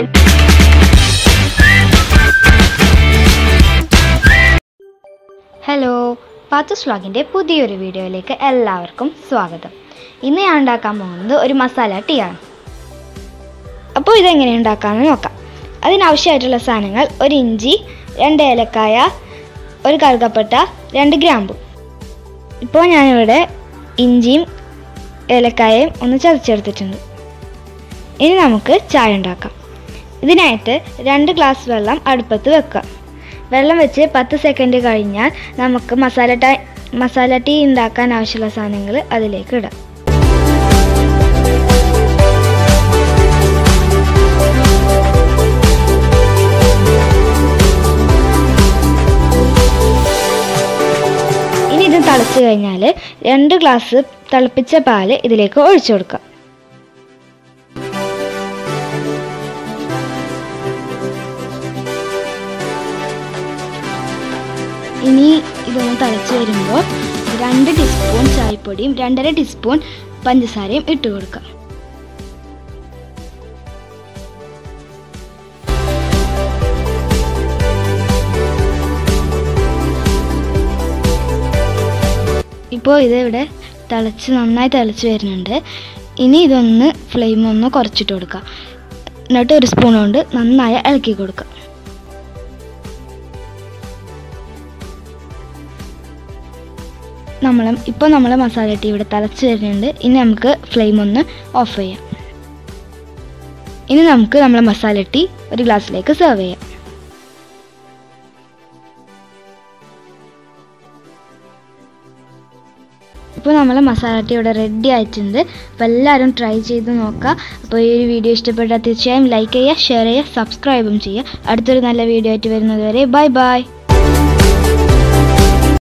hello Pathu's വ്ളോഗിൻ്റെ പുതിയൊരു വീഡിയോയിലേക്ക് എല്ലാവർക്കും സ്വാഗതം ഇന്ന് ഞാൻ ഉണ്ടാക്കാൻ പോകുന്നത് ഒരു മസാല ടീ ആണ് അപ്പോൾ ഇതെങ്ങനെ ഉണ്ടാക്കാമെന്ന് നോക്കാം അതിനാവശ്യമായിട്ടുള്ള സാധനങ്ങൾ ഒരു ഇഞ്ചി രണ്ട് ഏലക്കായ ഒരു കറുകപ്പട്ട രണ്ട് ഗ്രാമ്പു ഇപ്പോൾ ഞാനിവിടെ ഇഞ്ചിയും ഏലക്കായയും ഒന്ന് ചതച്ചെടുത്തിട്ടുണ്ട് ഇനി നമുക്ക് ചായ ഉണ്ടാക്കാം ഇതിനായിട്ട് രണ്ട് ഗ്ലാസ് വെള്ളം അടുപ്പത്ത് വെക്കുക വെള്ളം വെച്ച് പത്ത് സെക്കൻഡ് കഴിഞ്ഞാൽ നമുക്ക് മസാല ടൈ മസാല ടീ ഉണ്ടാക്കാൻ ആവശ്യമുള്ള സാധനങ്ങൾ അതിലേക്ക് ഇടാം ഇനി ഇത് തിളച്ച് കഴിഞ്ഞാൽ രണ്ട് ഗ്ലാസ് തിളപ്പിച്ച പാല് ഇതിലേക്ക് ഒഴിച്ചു കൊടുക്കാം ഇനി ഇതൊന്ന് തിളച്ച് വരുമ്പോൾ രണ്ട് ടീസ്പൂൺ ചായപ്പൊടിയും രണ്ടര ടീസ്പൂൺ പഞ്ചസാരയും ഇട്ട് കൊടുക്കാം ഇപ്പോൾ ഇത് ഇവിടെ തിളച്ച് നന്നായി തിളച്ച് വരുന്നുണ്ട് ഇനി ഇതൊന്ന് ഫ്ലെയിം ഒന്ന് കുറച്ചിട്ട് കൊടുക്കാം എന്നിട്ട് ഒരു സ്പൂൺ കൊണ്ട് നന്നായി ഇളക്കി കൊടുക്കാം നമ്മൾ ഇപ്പോൾ നമ്മൾ മസാല ടീ ഇവിടെ തിളച്ച് വരുന്നുണ്ട് ഇനി നമുക്ക് ഫ്ലെയിം ഒന്ന് ഓഫ് ചെയ്യാം ഇനി നമുക്ക് നമ്മളെ മസാല ടീ ഒരു ഗ്ലാസ്സിലേക്ക് സെർവ് ചെയ്യാം ഇപ്പോൾ നമ്മൾ മസാല ടീ ഇവിടെ റെഡി ആയിട്ടുണ്ട് അപ്പോൾ എല്ലാവരും ട്രൈ ചെയ്ത് നോക്കുക അപ്പോൾ ഈ ഒരു വീഡിയോ ഇഷ്ടപ്പെട്ടാൽ തീർച്ചയായും ലൈക്ക് ചെയ്യുക ഷെയർ ചെയ്യുക സബ്സ്ക്രൈബും ചെയ്യുക അടുത്തൊരു നല്ല വീഡിയോ ആയിട്ട് വരുന്നത് വരെ ബൈ ബൈ